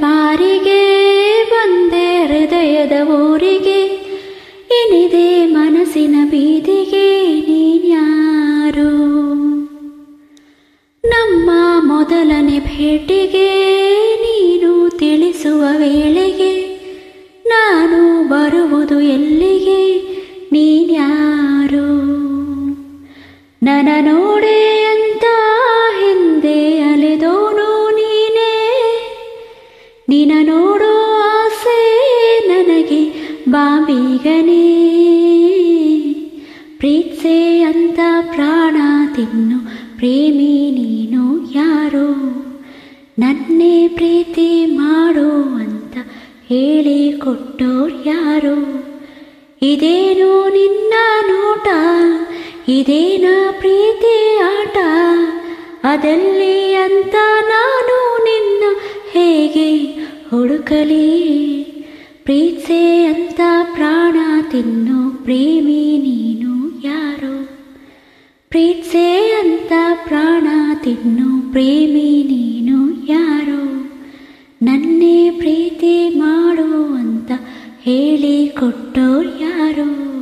ಬಾರಿಗೆ ಬಂದೆ ಹೃದಯದ ಊರಿಗೆ ಇನಿದೆ ಮನಸ್ಸಿನ ಬೀದಿಗೆ ನೀನ್ಯಾರು ನಮ್ಮ ಮೊದಲನೇ ಭೇಟಿಗೆ ನೀನು ತಿಳಿಸುವ ವೇಳೆಗೆ ನಾನು ಬರುವುದು ಎಲ್ಲಿಗೆ ನೀನ್ಯಾರು ನನ ನೋಡೆ ಅಂತ ಹಿಂದೆ ಅಲೆದೋನು ನೀನೇ ನಿನ ನೋಡೋ ಆಸೆ ನನಗೆ ಬಾಂಬಿಗನೇ ಪ್ರೀತ್ಸೆ ಅಂತ ಪ್ರಾಣ ತಿನ್ನು ಪ್ರೇಮಿ ನೀನು ಯಾರೋ ನನ್ನೇ ಪ್ರೀತಿ ಮಾಡು ಅಂತ ಹೇಳಿ ಕೊಟ್ಟೋರ್ ಯಾರು ಇದೇನು ನಿನ್ನ ನೋಟ ಇದೇನ ಪ್ರೀತಿ ಆಟ ಅದೆಲ್ಲಿ ಅಂತ ನಾನು ನಿನ್ನ ಹೇಗೆ ಹುಡುಕಲಿ ಪ್ರೀತ್ಸೆ ಅಂತ ಪ್ರಾಣ ತಿನ್ನು ಪ್ರೇಮಿ ನೀನು ಯಾರೋ ಪ್ರೀತ್ಸೆ ಅಂತ ಪ್ರಾಣ ತಿನ್ನು ಪ್ರೇಮಿ ನೀನು ಯಾರೋ ನನ್ನೇ ಪ್ರೀತಿ ಮಾಡು ಅಂತ ಹೇಳಿ ಕೊಟ್ಟೋರ್ ಯಾರೋ